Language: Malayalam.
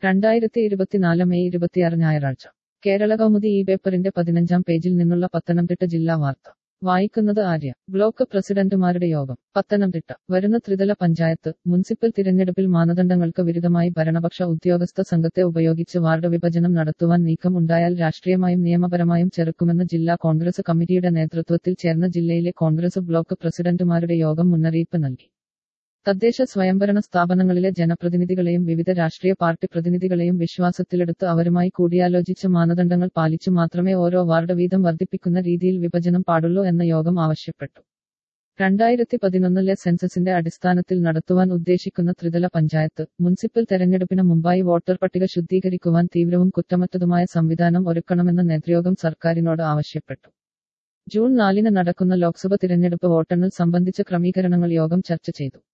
രണ്ടായിരത്തി ഇരുപത്തിനാല് മെയ് ഇരുപത്തിയാറ് ഞായറാഴ്ച കേരള കൗമുദി ഈ പേപ്പറിന്റെ പതിനഞ്ചാം പേജിൽ നിന്നുള്ള പത്തനംതിട്ട ജില്ലാ വാർത്ത വായിക്കുന്നത് ആര്യ ബ്ലോക്ക് പ്രസിഡന്റുമാരുടെ യോഗം പത്തനംതിട്ട വരുന്ന ത്രിതല പഞ്ചായത്ത് മുനിസിപ്പൽ തിരഞ്ഞെടുപ്പിൽ മാനദണ്ഡങ്ങൾക്ക് വിരുദ്ധമായി ഭരണപക്ഷ ഉദ്യോഗസ്ഥ സംഘത്തെ ഉപയോഗിച്ച് വാർഡ് വിഭജനം നടത്തുവാൻ നീക്കം ഉണ്ടായാൽ രാഷ്ട്രീയമായും നിയമപരമായും ചെറുക്കുമെന്ന് ജില്ലാ കോൺഗ്രസ് കമ്മിറ്റിയുടെ നേതൃത്വത്തിൽ ചേർന്ന ജില്ലയിലെ കോൺഗ്രസ് ബ്ലോക്ക് പ്രസിഡന്റുമാരുടെ യോഗം മുന്നറിയിപ്പ് നൽകി തദ്ദേശ സ്വയംഭരണ സ്ഥാപനങ്ങളിലെ ജനപ്രതിനിധികളെയും വിവിധ രാഷ്ട്രീയ പാർട്ടി പ്രതിനിധികളെയും വിശ്വാസത്തിലെടുത്ത് അവരുമായി കൂടിയാലോചിച്ച് മാനദണ്ഡങ്ങൾ പാലിച്ചു മാത്രമേ ഓരോ വാർഡ് വീതം വർദ്ധിപ്പിക്കുന്ന രീതിയിൽ വിഭജനം പാടുള്ളൂ എന്ന യോഗം ആവശ്യപ്പെട്ടു രണ്ടായിരത്തി പതിനൊന്നിലെ സെൻസസിന്റെ അടിസ്ഥാനത്തിൽ നടത്തുവാൻ ഉദ്ദേശിക്കുന്ന ത്രിതല പഞ്ചായത്ത് മുനിസിപ്പൽ തെരഞ്ഞെടുപ്പിന് മുമ്പായി വോട്ടർ പട്ടിക ശുദ്ധീകരിക്കുവാൻ തീവ്രവും കുറ്റമറ്റതുമായ സംവിധാനം ഒരുക്കണമെന്ന് നേതൃയോഗം സർക്കാരിനോട് ആവശ്യപ്പെട്ടു ജൂൺ നാലിന് നടക്കുന്ന ലോക്സഭ തിരഞ്ഞെടുപ്പ് വോട്ടെണ്ണൽ സംബന്ധിച്ച ക്രമീകരണങ്ങൾ യോഗം ചർച്ച ചെയ്തു